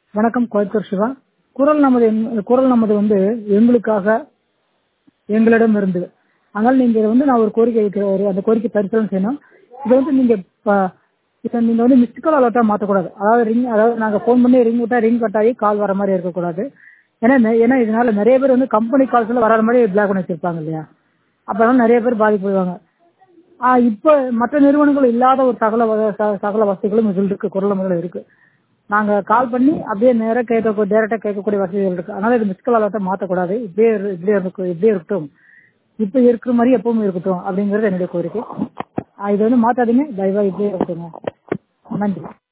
வணக்கம் கோயத்தூர் சிவா குரல் நமது என்- குரல் நமது வந்து எங்களுக்காக எங்களிடம் இருந்து அதனால நீங்க இதை வந்து நான் ஒரு கோரிக்கை வைக்கிற ஒரு அந்த கோரிக்கை பரிசீலனை செய்யணும் இதை வந்து நீங்க ப- இதை நீங்க வந்து மிஸ்டு கால் அலர்ட்டா மாற்றக்கூடாது அதாவது ரிங் அதாவது நாங்க ஃபோன் பண்ணி ரிங் விட்டா ரிங் கட் ஆகி கால் வர மாதிரி இருக்கக்கூடாது ஏன்னா நெ- ஏன்னா இதனால நிறைய பேர் வந்து கம்பெனி கால்ஸ்ல வராத மாதிரி பிளாக் பண்ணி வச்சிருப்பாங்க இல்லையா அப்பதான் நிறைய பேர் பாதிப்படுவாங்க ஆஹ் இப்ப மற்ற நிறுவனங்கள் இல்லாத ஒரு சகல வ- ச- சகல வசதிகளும் இதில் இருக்கு குரல் முதல்ல இருக்கு நாங்க கால் பண்ணி அப்படியே நேரா கேட்க டேரக்டா கேட்கக்கூடிய வசதிகள் இருக்கு அதனால இது மிஸ்கல் அலர்ட்டை மாத்தக்கூடாது இப்படியே இரு- இப்படியே இருக்கும் இப்படியே இருக்கட்டும் இப்ப இருக்கிற மாதிரி எப்பவும் இருக்கட்டும் அப்படிங்கறது என்னுடைய கோரிக்கை ஆஹ் இது வந்து மாத்தாதீங்க தயவா இப்படியே இருக்கட்டும் நன்றி